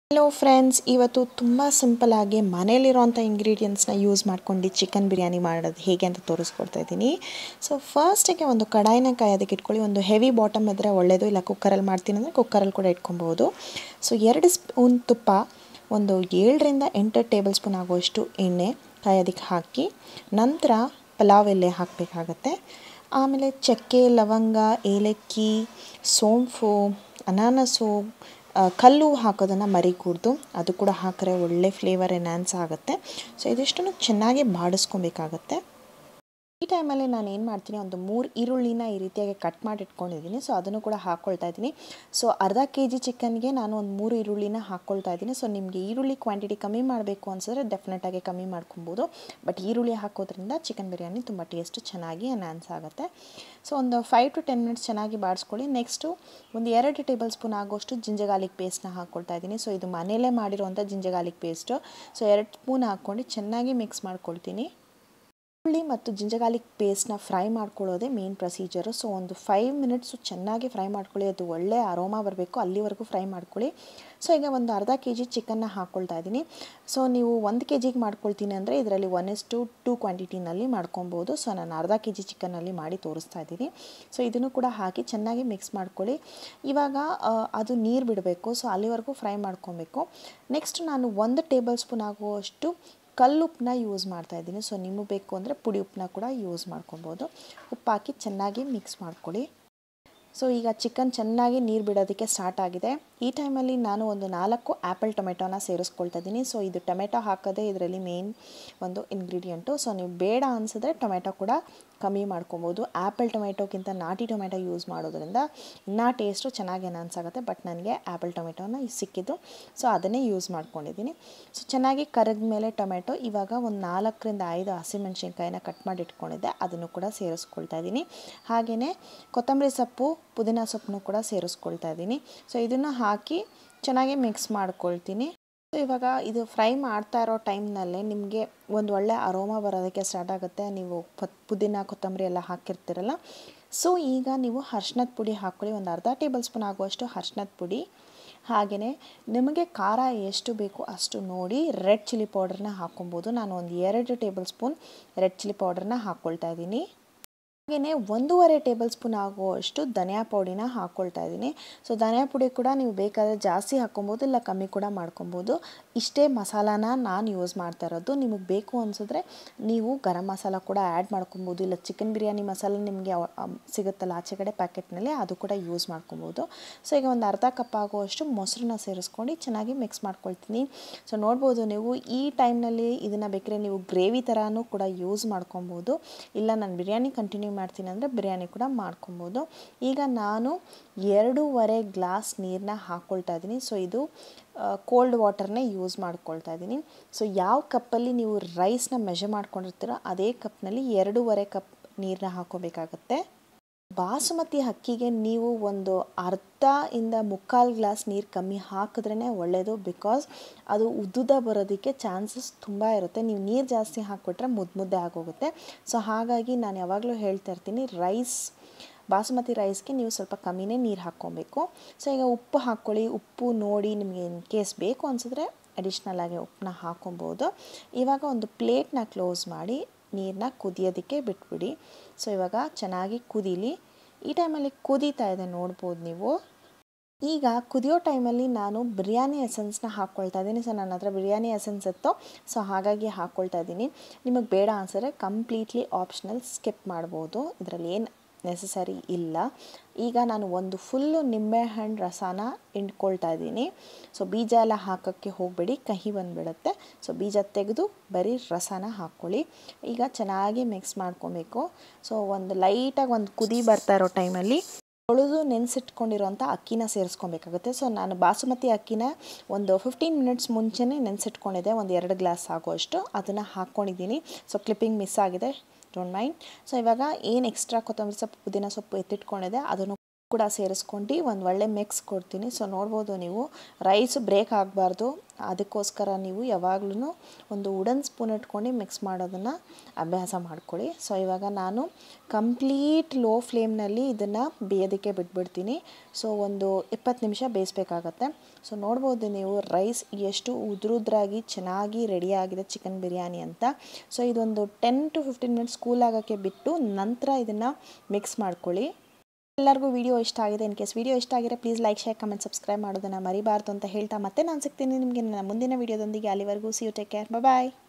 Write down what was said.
hello friends ಇವತ್ತು ತುಂಬ ಸಿಂಪಲ್ಲಾಗಿ ಮನೇಲಿರೋಂಥ ಇಂಗ್ರೀಡಿಯೆಂಟ್ಸ್ನ ಯೂಸ್ ಮಾಡ್ಕೊಂಡು ಚಿಕನ್ ಬಿರಿಯಾನಿ ಮಾಡೋದು ಹೇಗೆ ಅಂತ ತೋರಿಸ್ಕೊಡ್ತಾ ಇದ್ದೀನಿ ಸೊ ಫಸ್ಟಿಗೆ ಒಂದು ಕಡಾಯಿನ ಕಾಯೋದಕ್ಕೆ ಇಟ್ಕೊಳ್ಳಿ ಒಂದು ಹೆವಿ ಬಾಟಮ್ ಇದ್ದರೆ ಒಳ್ಳೆಯದು ಇಲ್ಲ ಕುಕ್ಕರಲ್ಲಿ ಮಾಡ್ತೀನಿ ಅಂದರೆ ಕುಕ್ಕರಲ್ಲಿ ಕೂಡ ಇಟ್ಕೊಬೋದು ಸೊ ಎರಡು ಸ್ಪೂನ್ ತುಪ್ಪ ಒಂದು ಏಳರಿಂದ ಎಂಟು ಟೇಬಲ್ ಸ್ಪೂನ್ ಆಗುವಷ್ಟು ಎಣ್ಣೆ ಕಾಯೋದಕ್ಕೆ ಹಾಕಿ ನಂತರ ಪಲಾವ್ ಎಲೆ ಹಾಕಬೇಕಾಗತ್ತೆ ಆಮೇಲೆ ಚಕ್ಕೆ ಲವಂಗ ಏಲಕ್ಕಿ ಸೋಂಪು ಅನಾನಸು ಕಲ್ಲು ಹಾಕೋದನ್ನು ಮರಿಕೂಡ್ದು ಅದು ಕೂಡ ಹಾಕಿದ್ರೆ ಒಳ್ಳೆ ಫ್ಲೇವರ್ ಎನ್ಹಾನ್ಸ್ ಆಗುತ್ತೆ ಸೊ ಇದಿಷ್ಟನ್ನು ಚೆನ್ನಾಗಿ ಬಾಡಿಸ್ಕೊಬೇಕಾಗತ್ತೆ ಈ ಟೈಮಲ್ಲಿ ನಾನು ಏನು ಮಾಡ್ತೀನಿ ಒಂದು ಮೂರು ಈರುಳ್ಳಿನ ಈ ರೀತಿಯಾಗಿ ಕಟ್ ಮಾಡಿ ಇಟ್ಕೊಂಡಿದ್ದೀನಿ ಸೊ ಅದನ್ನು ಕೂಡ ಹಾಕ್ಕೊಳ್ತಾ ಇದ್ದೀನಿ ಸೊ ಅರ್ಧ ಕೆ ಜಿ ಚಿಕನ್ಗೆ ನಾನು ಒಂದು ಮೂರು ಈರುಳ್ಳಿನ ಹಾಕ್ಕೊಳ್ತಾ ಇದ್ದೀನಿ ಸೊ ನಿಮಗೆ ಈರುಳ್ಳಿ ಕ್ವಾಂಟಿಟಿ ಕಮ್ಮಿ ಮಾಡಬೇಕು ಅನ್ಸಿದ್ರೆ ಡೆಫಿನೆಟಾಗಿ ಕಮ್ಮಿ ಮಾಡ್ಕೊಬೋದು ಬಟ್ ಈರುಳ್ಳಿ ಹಾಕೋದ್ರಿಂದ ಚಿಕನ್ ಬಿರಿಯಾನಿ ತುಂಬ ಟೇಸ್ಟ್ ಚೆನ್ನಾಗಿ ಎನ್ಹಾನ್ಸ್ ಆಗುತ್ತೆ ಸೊ ಒಂದು ಫೈವ್ ಟು ಟೆನ್ ಮಿನಿಟ್ಸ್ ಚೆನ್ನಾಗಿ ಬಾಡಿಸ್ಕೊಳ್ಳಿ ನೆಕ್ಸ್ಟು ಒಂದು ಎರಡು ಟೇಬಲ್ ಸ್ಪೂನ್ ಆಗೋಷ್ಟು ಜಿಂಜಗಾಲಿಕ್ ಪೇಸ್ಟ್ನ ಹಾಕ್ಕೊಳ್ತಾ ಇದ್ದೀನಿ ಸೊ ಇದು ಮನೆಯಲ್ಲೇ ಮಾಡಿರುವಂಥ ಜಿಂಜಗಾಲಿಕ್ ಪೇಸ್ಟು ಸೊ ಎರಡು ಸ್ಪೂನ್ ಹಾಕ್ಕೊಂಡು ಚೆನ್ನಾಗಿ ಮಿಕ್ಸ್ ಮಾಡ್ಕೊಳ್ತೀನಿ ಈರುಳ್ಳಿ ಮತ್ತು ಜಿಂಜಗಾಲಿಕ್ ಪೇಸ್ಟ್ನ ಫ್ರೈ ಮಾಡ್ಕೊಳ್ಳೋದೇ ಮೇನ್ ಪ್ರೊಸೀಜರು ಸೊ ಒಂದು ಫೈವ್ ಮಿನಿಟ್ಸು ಚೆನ್ನಾಗಿ ಫ್ರೈ ಮಾಡ್ಕೊಳ್ಳಿ ಅದು ಒಳ್ಳೆ ಅರೋಮಾ ಬರಬೇಕು ಅಲ್ಲಿವರೆಗೂ ಫ್ರೈ ಮಾಡ್ಕೊಳ್ಳಿ ಸೊ ಈಗ ಒಂದು ಅರ್ಧ ಕೆ ಜಿ ಚಿಕನ್ನ ಹಾಕ್ಕೊಳ್ತಾ ಇದ್ದೀನಿ ಸೊ ನೀವು ಒಂದು ಕೆ ಜಿಗೆ ಮಾಡ್ಕೊಳ್ತೀನಿ ಅಂದರೆ ಇದರಲ್ಲಿ ಒನ್ ಎಸ್ ಟು ಟೂ ಕ್ವಾಂಟಿಟಿನಲ್ಲಿ ಮಾಡ್ಕೊಬೋದು ಸೊ ನಾನು ಅರ್ಧ ಕೆ ಜಿ ಚಿಕನ್ನಲ್ಲಿ ಮಾಡಿ ತೋರಿಸ್ತಾ ಇದ್ದೀನಿ ಸೊ ಇದನ್ನು ಕೂಡ ಹಾಕಿ ಚೆನ್ನಾಗಿ ಮಿಕ್ಸ್ ಮಾಡ್ಕೊಳ್ಳಿ ಇವಾಗ ಅದು ನೀರು ಬಿಡಬೇಕು ಸೊ ಅಲ್ಲಿವರೆಗೂ ಫ್ರೈ ಮಾಡ್ಕೊಬೇಕು ನೆಕ್ಸ್ಟ್ ನಾನು ಒಂದು ಟೇಬಲ್ ಸ್ಪೂನ್ ಆಗುವಷ್ಟು ಕಲ್ಲುಪ್ಪನ್ನ ಯೂಸ್ ಮಾಡ್ತಾ ಇದ್ದೀನಿ ಸೊ ನಿಮಗೆ ಬೇಕು ಅಂದರೆ ಪುಡಿ ಉಪ್ಪನ್ನ ಕೂಡ ಯೂಸ್ ಮಾಡ್ಕೊಬೋದು ಉಪ್ಪು ಹಾಕಿ ಚೆನ್ನಾಗಿ ಮಿಕ್ಸ್ ಮಾಡ್ಕೊಳ್ಳಿ ಸೊ ಈಗ ಚಿಕನ್ ಚೆನ್ನಾಗಿ ನೀರು ಬಿಡೋದಕ್ಕೆ ಸ್ಟಾರ್ಟ್ ಆಗಿದೆ ಈ ಟೈಮಲ್ಲಿ ನಾನು ಒಂದು ನಾಲ್ಕು ಆ್ಯಪಲ್ ಟೊಮೆಟೊನ ಸೇರಿಸ್ಕೊಳ್ತಾ ಇದ್ದೀನಿ ಸೊ ಇದು ಟೊಮೆಟೊ ಹಾಕೋದೇ ಇದರಲ್ಲಿ ಮೇನ್ ಒಂದು ಇಂಗ್ರೀಡಿಯೆಂಟು ಸೊ ನೀವು ಬೇಡ ಅನಿಸಿದ್ರೆ ಟೊಮೆಟೊ ಕೂಡ ಕಮ್ಮಿ ಮಾಡ್ಕೊಬೋದು ಆ್ಯಪಲ್ ಟೊಮೆಟೊಗಿಂತ ನಾಟಿ ಟೊಮೆಟೊ ಯೂಸ್ ಮಾಡೋದ್ರಿಂದ ಇನ್ನೂ ಟೇಸ್ಟು ಚೆನ್ನಾಗಿ ಅನ್ಸಾಗುತ್ತೆ ಬಟ್ ನನಗೆ ಆ್ಯಪಲ್ ಟೊಮೆಟೊನ ಸಿಕ್ಕಿದ್ದು ಸೊ ಅದನ್ನೇ ಯೂಸ್ ಮಾಡ್ಕೊಂಡಿದ್ದೀನಿ ಸೊ ಚೆನ್ನಾಗಿ ಕರಗಿದ ಮೇಲೆ ಟೊಮೆಟೊ ಇವಾಗ ಒಂದು ನಾಲ್ಕರಿಂದ ಐದು ಹಸಿಮೆಣ್ಸಿನ್ಕಾಯಿನ ಕಟ್ ಮಾಡಿ ಇಟ್ಕೊಂಡಿದ್ದೆ ಅದನ್ನು ಕೂಡ ಸೇರಿಸ್ಕೊಳ್ತಾ ಇದ್ದೀನಿ ಹಾಗೆಯೇ ಕೊತ್ತಂಬರಿ ಸೊಪ್ಪು ಪುದೀನ ಸೊಪ್ಪನ್ನು ಕೂಡ ಸೇರಿಸ್ಕೊಳ್ತಾ ಇದ್ದೀನಿ ಸೊ ಇದನ್ನು ಹಾಕಿ ಚೆನ್ನಾಗಿ ಮಿಕ್ಸ್ ಮಾಡ್ಕೊಳ್ತೀನಿ ಸೊ ಇವಾಗ ಇದು ಫ್ರೈ ಮಾಡ್ತಾ ಇರೋ ಟೈಮ್ನಲ್ಲೇ ನಿಮಗೆ ಒಂದು ಒಳ್ಳೆ ಅರೋಮಾ ಬರೋದಕ್ಕೆ ಸ್ಟಾರ್ಟ್ ಆಗುತ್ತೆ ನೀವು ಪುದೀನ ಕೊತ್ತಂಬರಿ ಎಲ್ಲ ಹಾಕಿರ್ತೀರಲ್ಲ ಸೊ ಈಗ ನೀವು ಅರ್ಶಿನದ ಪುಡಿ ಹಾಕ್ಕೊಳ್ಳಿ ಒಂದು ಅರ್ಧ ಟೇಬಲ್ ಸ್ಪೂನ್ ಆಗುವಷ್ಟು ಅರ್ಶಿನದ ಪುಡಿ ಹಾಗೆಯೇ ನಿಮಗೆ ಖಾರ ಎಷ್ಟು ಬೇಕು ಅಷ್ಟು ನೋಡಿ ರೆಡ್ ಚಿಲ್ಲಿ ಪೌಡರ್ನ ಹಾಕ್ಕೊಬೋದು ನಾನು ಒಂದು ಎರಡು ಟೇಬಲ್ ಸ್ಪೂನ್ ರೆಡ್ ಚಿಲ್ಲಿ ಪೌಡರ್ನ ಹಾಕ್ಕೊಳ್ತಾ ಇದ್ದೀನಿ ಹಾಗೆಯೇ ಒಂದೂವರೆ ಟೇಬಲ್ ಸ್ಪೂನ್ ಆಗುವಷ್ಟು ಧನಿಯಾ ಪುಡಿನ ಹಾಕ್ಕೊಳ್ತಾ ಇದ್ದೀನಿ ಸೊ ಧನಿಯಾ ಪುಡಿ ಕೂಡ ನೀವು ಬೇಕಾದರೆ ಜಾಸ್ತಿ ಹಾಕ್ಕೊಬೋದು ಇಲ್ಲ ಕಮ್ಮಿ ಕೂಡ ಮಾಡ್ಕೊಬೋದು ಇಷ್ಟೇ ಮಸಾಲಾನ ನಾನು ಯೂಸ್ ಮಾಡ್ತಾ ಇರೋದು ನಿಮಗೆ ಬೇಕು ಅನಿಸಿದ್ರೆ ನೀವು ಗರಂ ಮಸಾಲ ಕೂಡ ಆ್ಯಡ್ ಮಾಡ್ಕೊಬೋದು ಇಲ್ಲ ಚಿಕನ್ ಬಿರಿಯಾನಿ ಮಸಾಲ ನಿಮಗೆ ಸಿಗುತ್ತಲ್ಲ ಆಚೆ ಕಡೆ ಪ್ಯಾಕೆಟ್ನಲ್ಲಿ ಅದು ಕೂಡ ಯೂಸ್ ಮಾಡ್ಕೊಬೋದು ಸೊ ಈಗ ಒಂದು ಅರ್ಧ ಕಪ್ ಆಗುವಷ್ಟು ಮೊಸರನ್ನ ಸೇರಿಸ್ಕೊಂಡು ಚೆನ್ನಾಗಿ ಮಿಕ್ಸ್ ಮಾಡ್ಕೊಳ್ತೀನಿ ಸೊ ನೋಡ್ಬೋದು ನೀವು ಈ ಟೈಮ್ನಲ್ಲಿ ಇದನ್ನು ಬೇಕಾದ್ರೆ ನೀವು ಗ್ರೇವಿ ಥರನೂ ಕೂಡ ಯೂಸ್ ಮಾಡ್ಕೊಬೋದು ಇಲ್ಲ ನಾನು ಬಿರಿಯಾನಿ ಕಂಟಿನ್ಯೂ ಮಾಡ್ತೀನಿ ಅಂದರೆ ಬಿರಿಯಾನಿ ಕೂಡ ಮಾಡ್ಕೊಬೋದು ಈಗ ನಾನು ಎರಡೂವರೆ ಗ್ಲಾಸ್ ನೀರನ್ನ ಹಾಕ್ಕೊಳ್ತಾ ಇದ್ದೀನಿ ಸೊ ಇದು ಕೋಲ್ಡ್ ವಾಟರ್ನೇ ಯೂಸ್ ಮಾಡ್ಕೊಳ್ತಾ ಇದ್ದೀನಿ ಸೊ ಯಾವ ಕಪ್ಪಲ್ಲಿ ನೀವು ರೈಸ್ನ ಮೆಜರ್ ಮಾಡ್ಕೊಂಡಿರ್ತೀರೋ ಅದೇ ಕಪ್ನಲ್ಲಿ ಎರಡೂವರೆ ಕಪ್ ನೀರನ್ನ ಹಾಕೋಬೇಕಾಗತ್ತೆ ಬಾಸುಮತಿ ಅಕ್ಕಿಗೆ ನೀವು ಒಂದು ಅರ್ಧ ಇಂದ ಮುಕ್ಕಾಲು ಗ್ಲಾಸ್ ನೀರು ಕಮ್ಮಿ ಹಾಕಿದ್ರೇ ಒಳ್ಳೆಯದು ಬಿಕಾಸ್ ಅದು ಉದ್ದುದ ಬರೋದಕ್ಕೆ ಚಾನ್ಸಸ್ ತುಂಬ ಇರುತ್ತೆ ನೀವು ನೀರು ಜಾಸ್ತಿ ಹಾಕ್ಬಿಟ್ರೆ ಮುದ್ದು ಮುದ್ದೆ ಆಗೋಗುತ್ತೆ ಸೊ ಹಾಗಾಗಿ ನಾನು ಯಾವಾಗಲೂ ಹೇಳ್ತಾ ಇರ್ತೀನಿ ರೈಸ್ ಬಾಸುಮತಿ ರೈಸ್ಗೆ ನೀವು ಸ್ವಲ್ಪ ಕಮ್ಮಿನೇ ನೀರು ಹಾಕ್ಕೊಬೇಕು ಸೊ ಈಗ ಉಪ್ಪು ಹಾಕ್ಕೊಳ್ಳಿ ಉಪ್ಪು ನೋಡಿ ನಿಮಗೆ ಇನ್ ಕೇಸ್ ಬೇಕು ಅನಿಸಿದ್ರೆ ಅಡಿಷ್ನಲ್ ಆಗಿ ಉಪ್ಪನ್ನ ಹಾಕ್ಕೊಬೋದು ಇವಾಗ ಒಂದು ಪ್ಲೇಟ್ನ ಕ್ಲೋಸ್ ಮಾಡಿ ನೀರನ್ನ ಕುದಿಯೋದಕ್ಕೆ ಬಿಟ್ಬಿಡಿ ಸೊ ಇವಾಗ ಚೆನ್ನಾಗಿ ಕುದೀಲಿ ಈ ಟೈಮಲ್ಲಿ ಕುದೀತಾ ಇದೆ ನೋಡ್ಬೋದು ನೀವು ಈಗ ಕುದಿಯೋ ಟೈಮಲ್ಲಿ ನಾನು ಬಿರಿಯಾನಿ ಎಸೆನ್ಸ್ನ ಹಾಕ್ಕೊಳ್ತಾ ಇದ್ದೀನಿ ಸೊ ನನ್ನ ಹತ್ರ ಬಿರಿಯಾನಿ ಎಸೆನ್ಸ್ ಇತ್ತು ಸೊ ಹಾಗಾಗಿ ಹಾಕ್ಕೊಳ್ತಾ ಇದ್ದೀನಿ ನಿಮಗೆ ಬೇಡ ಅನ್ಸಿದ್ರೆ ಕಂಪ್ಲೀಟ್ಲಿ ಆಪ್ಷನಲ್ ಸ್ಕಿಪ್ ಮಾಡ್ಬೋದು ಇದರಲ್ಲಿ ಏನು ನೆಸಸರಿ ಇಲ್ಲ ಈಗ ನಾನು ಒಂದು ಫುಲ್ಲು ನಿಂಬೆಹಣ್ಣು ರಸನ ಹಿಂಡ್ಕೊಳ್ತಾ ಇದ್ದೀನಿ ಸೊ ಬೀಜ ಎಲ್ಲ ಹಾಕೋಕ್ಕೆ ಹೋಗಬೇಡಿ ಕಹಿ ಬಂದುಬಿಡುತ್ತೆ ಸೊ ಬೀಜ ತೆಗೆದು ಬರೀ ರಸನ ಹಾಕ್ಕೊಳ್ಳಿ ಈಗ ಚೆನ್ನಾಗಿ ಮಿಕ್ಸ್ ಮಾಡ್ಕೊಬೇಕು ಸೊ ಒಂದು ಲೈಟಾಗಿ ಒಂದು ಕುದಿ ಬರ್ತಾ ಇರೋ ಟೈಮಲ್ಲಿ ತೊಳೆದು ನೆನೆಸಿಟ್ಕೊಂಡಿರೋಂಥ ಅಕ್ಕಿನ ಸೇರಿಸ್ಕೊಬೇಕಾಗುತ್ತೆ ಸೊ ನಾನು ಬಾಸುಮತಿ ಅಕ್ಕಿನ ಒಂದು ಫಿಫ್ಟೀನ್ ಮಿನಿಟ್ಸ್ ಮುಂಚೆನೇ ನೆನೆಸಿಟ್ಕೊಂಡಿದ್ದೆ ಒಂದು ಎರಡು ಗ್ಲಾಸ್ ಆಗುವಷ್ಟು ಅದನ್ನು ಹಾಕ್ಕೊಂಡಿದ್ದೀನಿ ಸೊ ಕ್ಲಿಪ್ಪಿಂಗ್ ಮಿಸ್ ಆಗಿದೆ ಡೋಂಟ್ ಮೈಂಡ್ ಸೊ ಇವಾಗ ಏನು ಎಕ್ಸ್ಟ್ರಾ ಕೊತ್ತಂಬರಿ ಸೊಪ್ಪು ಪುದೀನ ಸೊಪ್ಪು ಎತ್ತಿಟ್ಕೊಂಡಿದೆ ಅದನ್ನು ಕೂಡ ಸೇರಿಸ್ಕೊಂಡು ಒಂದು ಒಳ್ಳೆ ಮಿಕ್ಸ್ ಕೊಡ್ತೀನಿ ಸೊ ನೋಡ್ಬೋದು ನೀವು ರೈಸ್ ಬ್ರೇಕ್ ಆಗಬಾರ್ದು ಅದಕ್ಕೋಸ್ಕರ ನೀವು ಯಾವಾಗ್ಲೂ ಒಂದು ವುಡನ್ ಸ್ಪೂನ್ ಇಟ್ಕೊಂಡು ಮಿಕ್ಸ್ ಮಾಡೋದನ್ನು ಅಭ್ಯಾಸ ಮಾಡ್ಕೊಳ್ಳಿ ಸೊ ಇವಾಗ ನಾನು ಕಂಪ್ಲೀಟ್ ಲೋ ಫ್ಲೇಮ್ನಲ್ಲಿ ಇದನ್ನು ಬೇಯೋದಕ್ಕೆ ಬಿಟ್ಬಿಡ್ತೀನಿ ಸೊ ಒಂದು ಇಪ್ಪತ್ತು ನಿಮಿಷ ಬೇಯಿಸ್ಬೇಕಾಗತ್ತೆ ಸೊ ನೋಡ್ಬೋದು ನೀವು ರೈಸ್ ಎಷ್ಟು ಉದುರುದ್ರಾಗಿ ಚೆನ್ನಾಗಿ ರೆಡಿಯಾಗಿದೆ ಚಿಕನ್ ಬಿರಿಯಾನಿ ಅಂತ ಸೊ ಇದೊಂದು ten to fifteen minutes cool ಆಗೋಕ್ಕೆ ಬಿಟ್ಟು ನಂತರ ಇದನ್ನು ಮಿಕ್ಸ್ ಮಾಡ್ಕೊಳ್ಳಿ ಎಲ್ಲರಿಗೂ ವಿಡಿಯೋ ಇಷ್ಟ ಆಗಿದೆ ಇನ್ ಕೇಸ್ ವಿಡಿಯೋ ಇಷ್ಟ ಆಗಿದ್ರೆ please like share comment subscribe ಮಾಡೋದನ್ನು ಮರಿಬಾರ್ದು ಅಂತ ಹೇಳ್ತಾ ಮತ್ತೆ ನಾನು ಸಿಗ್ತೀನಿ ನಿಮಗೆ ನನ್ನ ಮುಂದಿನ ವಿಡಿಯೋದೊಂದಿಗೆ ಅಲ್ಲಿವರೆಗೂ see you take care bye